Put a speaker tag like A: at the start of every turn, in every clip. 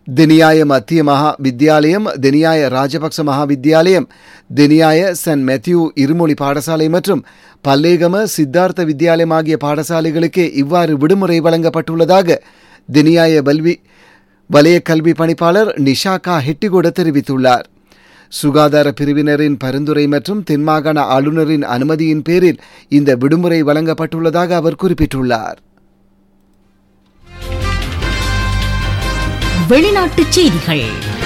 A: දෙනියාය මத்திய මහා வித்தியாலயம் දෙනියාய ராஜபக்ச மகா வித்தியாலயம் தெனியாய சென்ட் மெத்யூ இருமொழி பாடசாலை மற்றும் பல்லேகம சித்தார்த்த வித்தியாலயம் ஆகிய பாடசாலைகளுக்கே இவ்வாறு விடுமுறை வழங்கப்பட்டுள்ளதாக தெனியாய பல்வி வலய கல்வி பணிப்பாளர் நிஷாகா ஹெட்டிகோட தெரிவித்துள்ளார் சுகாதார பிரிவினரின் பரிந்துரை மற்றும் தென்மாகாண ஆளுநரின் அனுமதியின் பேரில் இந்த விடுமுறை வழங்கப்பட்டுள்ளதாக அவர் குறிப்பிட்டுள்ளார்
B: வெளிநாட்டுச் செய்திகள்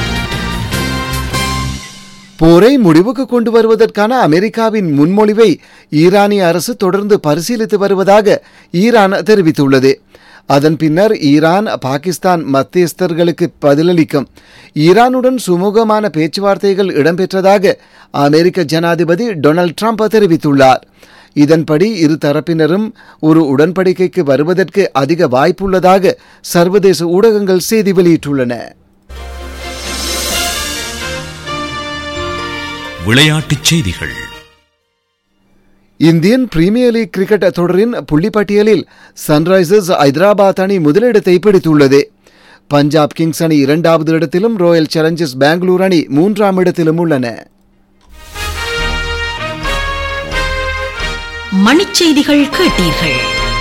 A: போரை முடிவுக்கு கொண்டு வருவதற்கான அமெரிக்காவின் முன்மொழிவை ஈரானிய அரசு தொடர்ந்து பரிசீலித்து வருவதாக ஈரான் தெரிவித்துள்ளது அதன் பின்னர் ஈரான் பாகிஸ்தான் மத்தியஸ்தர்களுக்கு பதிலளிக்கும் ஈரானுடன் சுமூகமான பேச்சுவார்த்தைகள் இடம்பெற்றதாக அமெரிக்க ஜனாதிபதி டொனால்ட் ட்ரம்ப் தெரிவித்துள்ளார் இதன்படி இரு தரப்பினரும் ஒரு உடன்படிக்கைக்கு வருவதற்கு அதிக வாய்ப்புள்ளதாக சர்வதேச ஊடகங்கள் செய்தி வெளியிட்டுள்ளன
C: விளையாட்டுச் செய்திகள்
A: இந்தியன் பிரீமியர் லீக் கிரிக்கெட் தொடரின் புள்ளிப்பட்டியலில் சன்ரைசர்ஸ் ஐதராபாத் அணி முதலிடத்தை பிடித்துள்ளது பஞ்சாப் கிங்ஸ் அணி இரண்டாவது இடத்திலும் ராயல் சேலஞ்சர்ஸ் பெங்களூர் அணி மூன்றாம் இடத்திலும் உள்ளன
B: மணிச்செய்திகள் கேட்டீர்கள்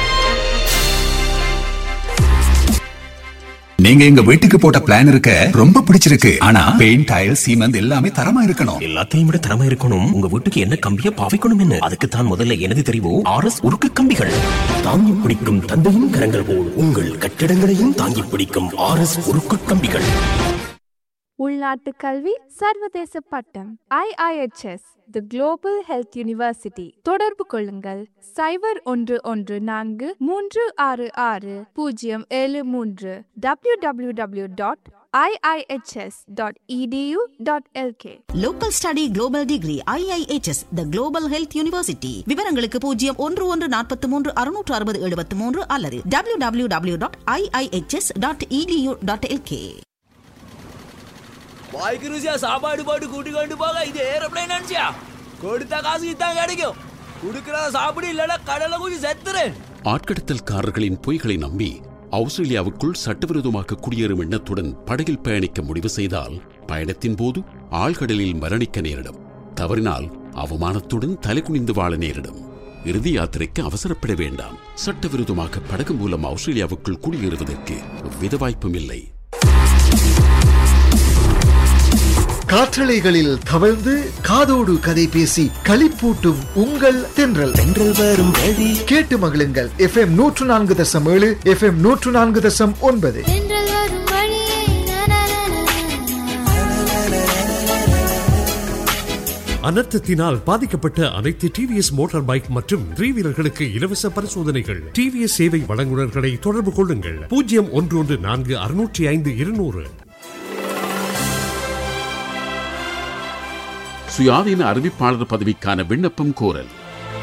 D: நீங்க எங்க வீட்டுக்கு போட்ட பிளான் இருக்க ரொம்ப பிடிச்சிருக்கு ஆனா பெயிண்ட் டைல் சீமெண்ட் எல்லாமே தரமா இருக்கணும்
E: எல்லாத்தையும் விட திறமை இருக்கணும் உங்க வீட்டுக்கு என்ன கம்பிய பாவிக்கணும் என்ன அதுக்கு தான் முதல்ல எனது தெரிவு ஆர் எஸ் உருக்கு கம்பிகள் தாங்கி பிடிக்கும் தந்தையின் கரங்கள் போல் உங்கள் கட்டிடங்களையும் தாங்கி பிடிக்கும் ஆர் எஸ் உருக்கு கம்பிகள்
F: உள்நாட்டு கல்வி சர்வதேச பட்டம் IIHS the global health university தொடர்பு கொள்ளுங்கள் சைபர் ஒன்று ஒன்று நான்கு மூன்று ஆறு ஆறு பூஜ்ஜியம் ஏழு மூன்று W W W dot IIHS dot edu dot LK
B: local study global degree IIHS the global health university விவரங்களுக்கு பூஜ்ஜியம் ஒன்று ஒன்று நாற்பத்தி மூன்று அறுநூற்று அறுபது எழுபத்தி மூன்று அல்லது W W W dot IIHS dot edu dot LK
G: வாய்க்கு ருசியா சாப்பாடு போட்டு கூட்டி கொண்டு போக இது ஏரோப்ளைன் நினைச்சியா கொடுத்த காசுக்கு தான் கிடைக்கும் கொடுக்கறத சாப்பிடு இல்லைன்னா கடலை குஞ்சு செத்துறேன்
C: ஆட்கடத்தல்காரர்களின் பொய்களை நம்பி ஆஸ்திரேலியாவுக்குள் சட்டவிரோதமாக குடியேறும் எண்ணத்துடன் படகில் பயணிக்க முடிவு செய்தால் பயணத்தின் போது ஆழ்கடலில் மரணிக்க நேரிடும் தவறினால் அவமானத்துடன் தலைகுனிந்து வாழ நேரிடும் இறுதி யாத்திரைக்கு அவசரப்பட வேண்டாம் சட்டவிரோதமாக படகு மூலம் ஆஸ்திரேலியாவுக்குள் குடியேறுவதற்கு எவ்வித வாய்ப்பும் இல்லை
A: காற்றலைகளில் தவழ்ந்து காதோடு கதை பேசி களிப்பூட்டும் உங்கள் தென்றல்
E: தென்றல் வரும் வழி
A: கேட்டு மகிழுங்கள் எஃப்எம் நூற்று நான்கு தசம் ஏழு எஃப்எம் நூற்று நான்கு தசம் ஒன்பது
H: அனர்த்தத்தினால் பாதிக்கப்பட்ட அனைத்து டிவிஎஸ் மோட்டார் பைக் மற்றும் த்ரீ வீலர்களுக்கு இலவச பரிசோதனைகள் டிவிஎஸ் சேவை வழங்குநர்களை தொடர்பு கொள்ளுங்கள் பூஜ்ஜியம் ஒன்று ஒன்று நான்கு அறுநூற்றி ஐந்து இருநூறு
C: சுயாதீன அறிவிப்பாளர் பதவிக்கான விண்ணப்பம் கோரல்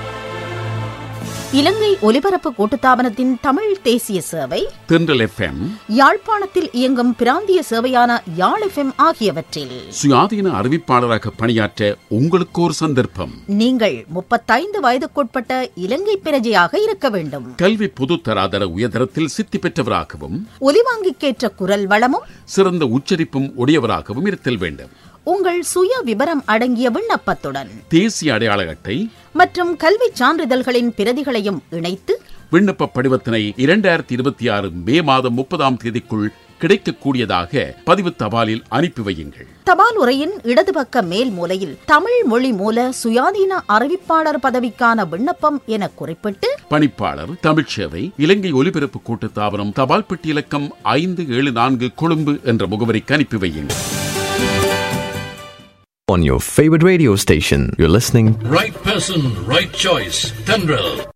B: இலங்கை ஒலிபரப்பு கூட்டுத்தாபனத்தின் தமிழ் தேசிய சேவை
C: தென்றல் எஃப்எம்
B: யாழ்ப்பாணத்தில் இயங்கும் பிராந்திய சேவையான யாழ் எஃப்எம் ஆகியவற்றில்
C: சுயாதீன அறிவிப்பாளராக பணியாற்ற உங்களுக்கு ஒரு சந்தர்ப்பம்
B: நீங்கள் முப்பத்தைந்து வயதுக்குட்பட்ட இலங்கை பிரஜையாக இருக்க வேண்டும்
C: கல்வி பொதுத்தராதர உயர்தரத்தில் சித்தி பெற்றவராகவும்
B: ஒலிவாங்கிக்கேற்ற குரல் வளமும்
C: சிறந்த உச்சரிப்பும் உடையவராகவும் இருத்தல் வேண்டும்
B: உங்கள் சுய விவரம் அடங்கிய விண்ணப்பத்துடன்
C: தேசிய அடையாள அட்டை
B: மற்றும் கல்விச் சான்றிதழ்களின் பிரதிகளையும் இணைத்து
C: விண்ணப்ப படிவத்தினை இரண்டாயிரத்தி இருபத்தி ஆறு மே மாதம் முப்பதாம் தேதிக்குள் கிடைக்கக்கூடியதாக பதிவு தபாலில் அனுப்பி வையுங்கள்
B: தபால் உரையின் இடது பக்க மேல் மூலையில் தமிழ் மொழி மூல சுயாதீன அறிவிப்பாளர் பதவிக்கான விண்ணப்பம் என குறிப்பிட்டு
C: பணிப்பாளர் தமிழ்ச்சேவை இலங்கை ஒலிபரப்பு கூட்டு தாபனம் தபால் பெட்டி இலக்கம் ஐந்து ஏழு நான்கு கொழும்பு என்ற முகவரிக்கு அனுப்பி வையுங்கள்
I: On your favorite radio station, you're listening
J: Right person, right choice. Tendril